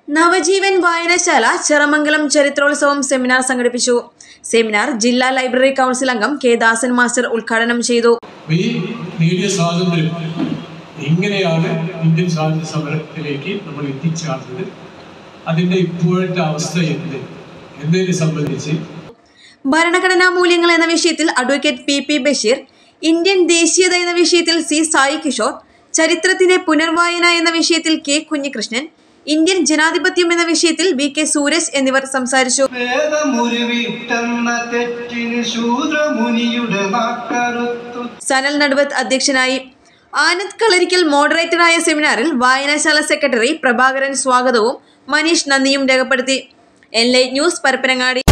നവജീവൻ വായനശാല ചെറമംഗലം ചരിത്രോത്സവം സെമിനാർ സംഘടിപ്പിച്ചു സെമിനാർ ജില്ലാ ലൈബ്രറി കൗൺസിൽ അംഗം കെ ദാസൻ മാസ്റ്റർ ഉദ്ഘാടനം ചെയ്തു ഈ നേടിയ സ്വാതന്ത്ര്യം എങ്ങനെയാണ് ഇന്ത്യൻ സ്വാതന്ത്ര്യ സമരത്തിലേക്ക് നമ്മൾ എത്തിച്ചേർന്നത് അതിൻ്റെ ഇപ്പോഴത്തെ അവസ്ഥ എന്ത് എന്നതിനെ സംബന്ധിച്ച് ഭരണഘടനാ മൂല്യങ്ങൾ എന്ന വിഷയത്തിൽ advocate P P Basheer Indian ദേശീയത എന്ന വിഷയത്തിൽ സി സായി കിഷോർ ചരിത്രത്തിന്റെ പുനർവായന എന്ന വിഷയത്തിൽ കെ കുഞ്ഞികൃഷ്ണൻ ഇന്ത്യൻ ജനാധിപത്യം എന്ന വിഷയത്തിൽ വി കെ സൂരജ് എന്നിവർ സംസാരിച്ചു വേദമുരുവിട്ടെന്ന തെറ്റിന് ശൂദ്രമുനിയുടെ നാക്കറുത്തു സനൽ നടുവത്ത് അധ്യക്ഷനായി ആനന്ദ് കളരിക്കൽ മോഡറേറ്ററായ സെമിനാറിൽ വായനശാല സെക്രട്ടറി പ്രഭാകരൻ സ്വാഗതവും മനീഷ് നന്ദിയും രേഖപ്പെടുത്തി എൻ ലൈറ്റ് ന്യൂസ് പരപ്പനങ്ങാടി